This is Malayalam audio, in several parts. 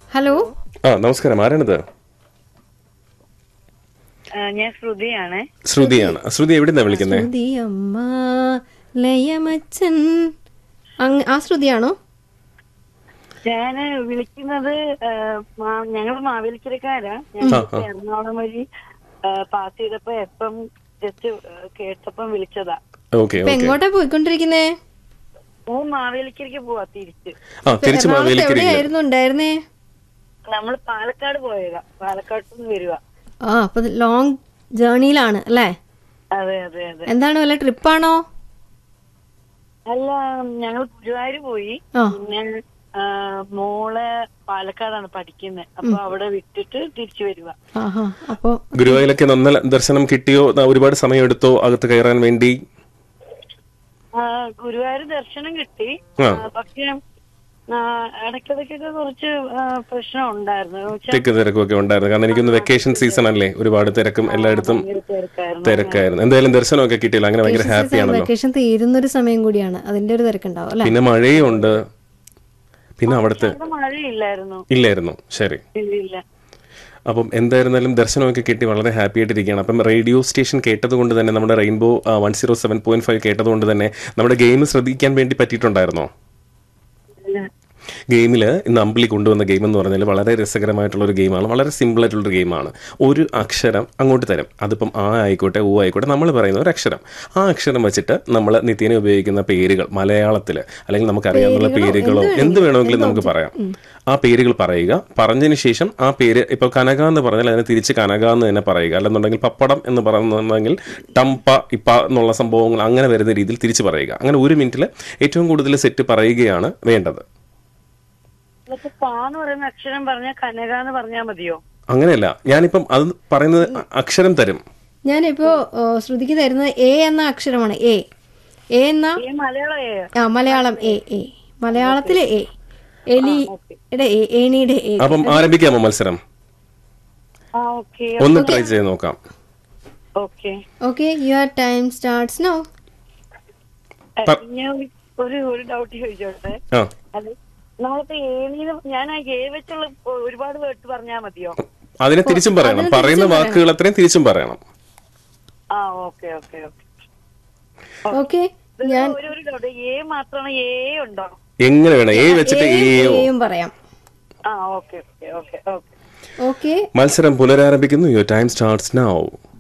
ഹലോ ആ നമസ്കാരം ആരാണിത് ആ, ഞാൻ ശ്രുതിയാണ് ശ്രുതിയാണ് ശ്രുതി എവിടുന്നാ വിളിക്കുന്നത് ശ്രുതി അമ്മ ലയമച്ചൻ അങ്ങ് ആ ശ്രുതിയാണോ ഞാൻ വിളിക്കുന്നത് ഞങ്ങൾ മാവേലിക്കരക്കാരാ ഞാൻ ആ, ആ. എറണാകുളം വഴി പാസ് ചെയ്തപ്പോ എപ്പം ജസ്റ്റ് കേട്ടപ്പം വിളിച്ചതാ ഓക്കെ ഇപ്പൊ ഓക്കെ എങ്ങോട്ടാ പോയിക്കൊണ്ടിരിക്കുന്നേ മൂ മാവേലിക്കരയ്ക്ക് പോവാ തിരിച്ച് ആ തിരിച്ചു എറണാകുളത്ത് മാവേലിക്കരയില്ല എവിടെയായിരുന്നു ഉണ്ടായിരുന്നേ നമ്മൾ പാലക്കാട് പോയതാ പാലക്കാട് നിന്ന് വരുക ആ അപ്പൊ ലോങ് ജേർണിയിലാണ് അല്ലേ അതെ അതെ അതെ എന്താണ് വല്ല ട്രിപ്പാണോ അല്ല ഞങ്ങൾ ഗുരുവായൂർ പോയി ആ. പിന്നെ ആ, മോളെ പാലക്കാടാണ് പഠിക്കുന്നത് അപ്പൊ അവിടെ വിട്ടിട്ട് തിരിച്ചു വരുക ആഹാ അപ്പൊ ഗുരുവായൂരൊക്കെ നന്ന ദർശനം കിട്ടിയോ ദാ ഒരുപാട് സമയം എടുത്തോ അകത്ത് കയറാൻ വേണ്ടി ആ, ഗുരുവായൂർ ദർശനം കിട്ടി ആ. ആ, പക്ഷേ ആ, ഇടയ്ക്കിടയ്ക്കൊക്കെ കുറച്ച് ആ, പ്രശ്നം ഉണ്ടായിരുന്നു എന്ന് വെച്ചാ തിക്ക് തിരക്കും ഒക്കെ ഉണ്ടായിരുന്നു കാരണം എനിക്കൊന്ന് വെക്കേഷൻ സീസൺ അല്ലേ ഒരുപാട് തിരക്കും എല്ലായിടത്തും ഭയങ്കര തിരക്കായിരുന്നു. തിരക്കായിരുന്നു എന്തായാലും ദർശനമൊക്കെ കിട്ടിയില്ല അങ്ങനെ ഭയങ്കര ഹാപ്പി ആണല്ലോ വെക്കേഷൻ തീരുന്നൊരു സമയം കൂടിയാണ് അതിന്റെ ഒരു തിരക്കുണ്ടാവും അല്ലെ പിന്നെ മഴയും ഉണ്ട് പിന്നെ അവിടുത്തെ അവിടെ മഴയില്ലായിരുന്നു ഇല്ലായിരുന്നു ശരി ഇല്ല ഇല്ല അപ്പം എന്തായിരുന്നാലും ദർശനമൊക്കെ കിട്ടി വളരെ ഹാപ്പി ആയിട്ടിരിക്കുകയാണ് അപ്പം റേഡിയോ സ്റ്റേഷൻ കേട്ടത് കൊണ്ട് തന്നെ നമ്മുടെ rainbow one zero seven point five കേട്ടത് കൊണ്ട് തന്നെ നമ്മുടെ ഗെയിം ശ്രദ്ധിക്കാൻ വേണ്ടി പറ്റിയിട്ടുണ്ടായിരുന്നോ ഇല്ല. ഗെയിമിൽ ഇന്ന് അമ്പിളി കൊണ്ടുവന്ന ഗെയിം എന്ന് പറഞ്ഞാൽ വളരെ രസകരമായിട്ടുള്ള ഒരു ഗെയിമാണ് വളരെ സിമ്പിൾ ആയിട്ടുള്ളൊരു ഗെയിമാണ് ഒരു അക്ഷരം അങ്ങോട്ട് തരും അതിപ്പം ആ ആയിക്കോട്ടെ ഊ ആയിക്കോട്ടെ നമ്മൾ പറയുന്ന ഒരു അക്ഷരം ആ അക്ഷരം വെച്ചിട്ട് നമ്മൾ നിത്യേന ഉപയോഗിക്കുന്ന പേരുകൾ മലയാളത്തിൽ അല്ലെങ്കിൽ നമുക്കറിയാവുന്ന പേരുകളോ എന്ത് വേണമെങ്കിലും നമുക്ക് പറയാം ആ പേരുകൾ പറയുക പറഞ്ഞതിന് ശേഷം ആ പേര് ഇപ്പോൾ കനക എന്ന് പറഞ്ഞാൽ അതിനെ തിരിച്ച് കനക എന്ന് തന്നെ പറയുക അല്ലെന്നുണ്ടെങ്കിൽ പപ്പടം എന്ന് പറയുന്നുണ്ടെങ്കിൽ ടംപ ഇപ്പ എന്നുള്ള സംഭവങ്ങൾ അങ്ങനെ വരുന്ന രീതിയിൽ തിരിച്ച് പറയുക അങ്ങനെ ഒരു മിനിറ്റിൽ ഏറ്റവും കൂടുതൽ സെറ്റ് പറയുകയാണ് വേണ്ടത് ഇതൊക്കെ പാ എന്ന് പറയുന്ന അക്ഷരം പറഞ്ഞാൽ കനക എന്ന് പറഞ്ഞാൽ മതിയോ അങ്ങനെയല്ല ഞാനിപ്പം അത് പറയുന്നത് അ- അക്ഷരം തരും ഞാനിപ്പോ ഓ, ശ്രുതിക്ക് തരുന്നത് എ എന്ന അക്ഷരമാണ് എ എ എന്ന ഈ മലയാളം ഏ? ആ മലയാളം എ എ മലയാളത്തിലെ എ എലിയുടെ എ ഏണിയുടെ എ അപ്പം ആരംഭിക്കാമോ മത്സരം ആ ഓക്കെ ഒന്ന് ട്രൈ ചെയ്ത് നോക്കാം okay okay your time starts now ഞാൻ ഒരു ഒരു ഡൗട്ട് ചോദിച്ചോട്ടെ ആ അത് നമ്മളിപ്പോ ഏണീന്ന് ഞാൻ ആ എ വെച്ചുള്ള ഒരുപാട് വേർഡ് പറഞ്ഞാൽ മതിയോ അതിനെ തിരിച്ചും പറയണം പറയുന്ന വാക്കുകൾ അത്രയും തിരിച്ചും പറയണം ആ ഓക്കെ ഓക്കെ ഓക്കെ ഓക്കെ ഞാൻ ഒരു ഒരു ഡൗട്ട് എ മാത്രമാണ് എ ഉണ്ടോ എങ്ങനെ വേണം എ വെച്ചിട്ട് എയോ എയും പറയാം ആ okay okay okay okay okay മത്സരം പുനരാരംഭിക്കുന്നു യുവർ ടൈം സ്റ്റാർട്ട്സ് നൗ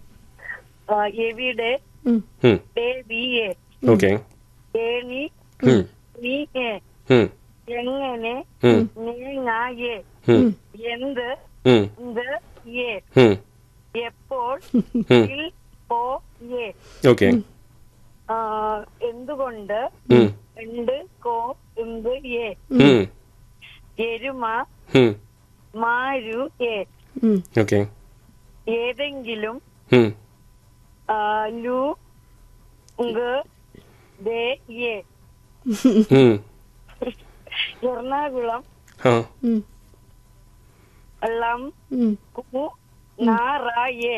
എവിടെ ഉം. എ ബി എ ഓക്കെ ഏണി നീ എ എങ്ങനെ നീങ്ങ എ എന്ത് എന്ത് എ എപ്പോൾ ഇൽ പോ എ ഓക്കെ ആ, എന്തുകൊണ്ട് എന്ത് കോ എന്ത് എ എരുമ മാരു എ ഉം. ഓക്കെ ഏതെങ്കിലും ആ, ലു ങ് ദേ എ എറണാകുളം ആ ഉം. ളം ഉം. കു നാറ എ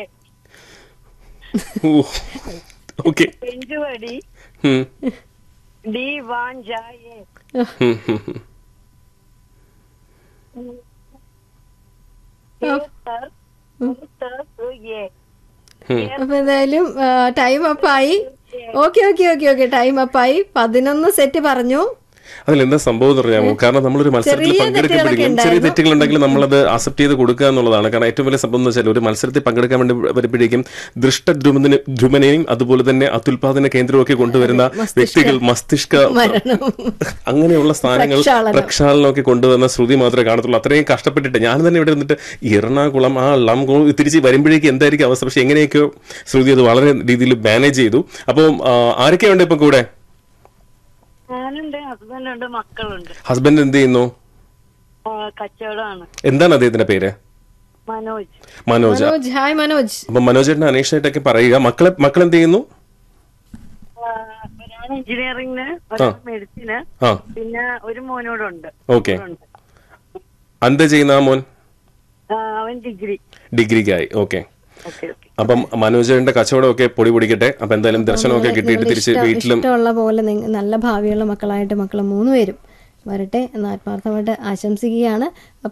ഓക്കെ പെഞ്ചുവടി ഡി വാഞ്ച എ ഏത്തർ ഉത്തർ എ അപ്പൊ എന്തായാലും ടൈം അപ്പായി okay okay okay okay time അപ്പായി പതിനൊന്ന് സെറ്റ് പറഞ്ഞു അതിൽ എന്താ സംഭവം എന്ന് പറഞ്ഞാൽ കാരണം നമ്മളൊരു മത്സരത്തിൽ ചെറിയ പങ്കെടുക്കപ്പെടുകയും തെറ്റുകളൊക്കെ ചെറിയ ഉണ്ടായിരുന്നു. തെറ്റുകൾ ഉണ്ടെങ്കിൽ നമ്മളത് അക്സെപ്റ്റ് ചെയ്ത് കൊടുക്കുക എന്നുള്ളതാണ് കാരണം ഏറ്റവും വലിയ സംഭവം എന്ന് വെച്ചാൽ ഒരു മത്സരത്തിൽ പങ്കെടുക്കാൻ വേണ്ടി വരുമ്പോഴേക്കും ദൃഷ്ടദ്രുമന ധ്രുമനെയും അതുപോലെ തന്നെ അത്യുൽപാദന കേന്ദ്രമൊക്കെ കൊണ്ടുവരുന്ന വ്യക്തികൾ മസ്തിഷ്ക മരണം അങ്ങനെയുള്ള സ്ഥാനങ്ങൾ പ്രക്ഷാളനം. പ്രക്ഷാളനമൊക്കെ കൊണ്ടുവന്ന ശ്രുതി മാത്രമേ കാണത്തുള്ളൂ അത്രയും കഷ്ടപ്പെട്ടിട്ട് ഞാൻ തന്നെ ഇവിടെ നിന്നിട്ട് ഈ എറണാകുളം ആ ലം കോ- തിരിച്ച് വരുമ്പോഴേക്കും എന്തായിരിക്കും അവസ്ഥ പക്ഷെ എങ്ങനെയൊക്കെയോ ശ്രുതി അത് വളരെ രീതിയിൽ മാനേജ് ചെയ്തു അപ്പോൾ ആരൊക്കെയുണ്ട് ഇപ്പം കൂടെ ഞാനുണ്ട് ഹസ്ബൻഡുണ്ട് മക്കളുണ്ട് ഹസ്ബൻഡ് എന്ത് ചെയ്യുന്നു ആ, കച്ചവടമാണ് എന്താണ് അദ്ദേഹത്തിന്റെ പേര് മനോജ് മനോജ് മനോജ് ഹായ് മനോജ് അപ്പൊ മനോജേട്ടൻ അനീഷായിട്ടൊക്കെ പറയുക മക്കളെ മക്കൾ എന്ത് ചെയ്യുന്നു ആ, ഒരാൾ എഞ്ചിനീയറിംഗിന് ഒരാൾ മെഡിസിന് ആ പിന്നെ ഒരു മോനോടുണ്ട് ഓക്കെ എന്താ ചെയ്യുന്ന ആ മോൻ ആ, അവൻ ഡിഗ്രി ഡിഗ്രിക്കായി ഓക്കെ ഓക്കെ ഓക്കെ അപ്പം മനോജേട്ടന്റെ കച്ചവടമൊക്കെ പൊടി പൊടിക്കട്ടെ അപ്പൊ എന്തായാലും ദർശനമൊക്കെ കിട്ടിയിട്ട് തിരിച്ച് ഇഷ്ടം- വീട്ടിലും ഇഷ്ടമുള്ള പോലെ നിങ്ങ- നല്ല ഭാവിയുള്ള മക്കളായിട്ട് മക്കൾ മൂന്ന് പേരും വരട്ടെ എന്ന് ആത്മാർത്ഥമായിട്ട് ആശംസിക്കുകയാണ്